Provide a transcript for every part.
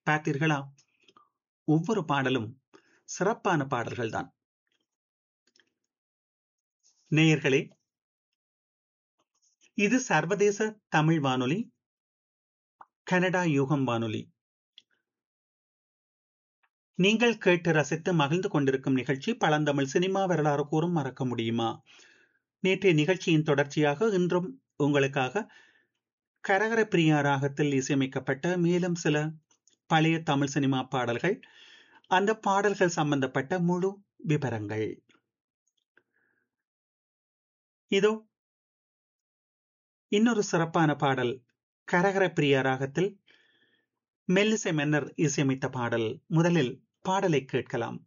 பார்த்தீர்களா ஒவ்வொரு பாடலும் சிறப்பான பாடல்கள்தான் நேயர்களே இது சர்வதேச தமிழ் வானொலி கனடா யூகம் வானொலி நீங்கள் கேட்டு ரசித்து மகிழ்ந்து கொண்டிருக்கும் நிகழ்ச்சி பழந்தமிழ் சினிமா வரலாறு கூறும் மறக்க முடியுமா நேற்றைய நிகழ்ச்சியின் தொடர்ச்சியாக இன்றும் உங்களுக்காக கரகர பிரியா ராகத்தில் இசையமைக்கப்பட்ட மேலும் சில பழைய தமிழ் சினிமா பாடல்கள் அந்த பாடல்கள் சம்பந்தப்பட்ட முழு விவரங்கள் இதோ இன்னொரு சிறப்பான பாடல் கரகர பிரியா ராகத்தில் மெல்லிசை மன்னர் இசையமைத்த பாடல் முதலில் பாடலை கேட்கலாம்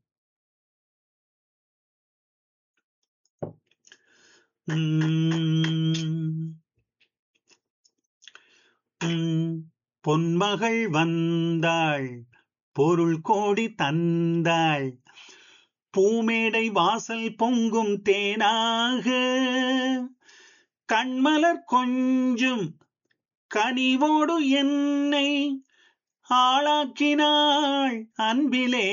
பொன்மகள் வந்தாள் பொருள் கோடி தந்தாள் பூமேடை வாசல் பொங்கும் தேனாக கண்மலர் கொஞ்சும் கனிவோடு என்னை ஆளாக்கினாள் அன்பிலே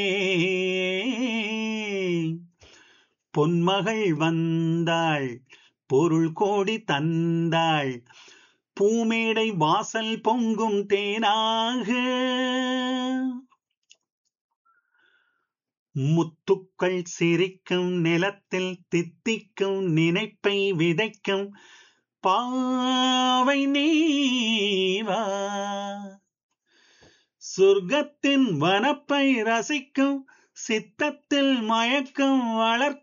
பொன்மகள் வந்தாள் பொருள் கோடி தந்தாள் பூமேடை வாசல் பொங்கும் தேனாக முத்துக்கள் சிரிக்கும் நிலத்தில் தித்திக்கும் நினைப்பை விதைக்கும் பாவை நீவா சொர்க்கத்தின் வனப்பை ரசிக்கும் சித்தத்தில் மயக்கம் வளர்க்கும்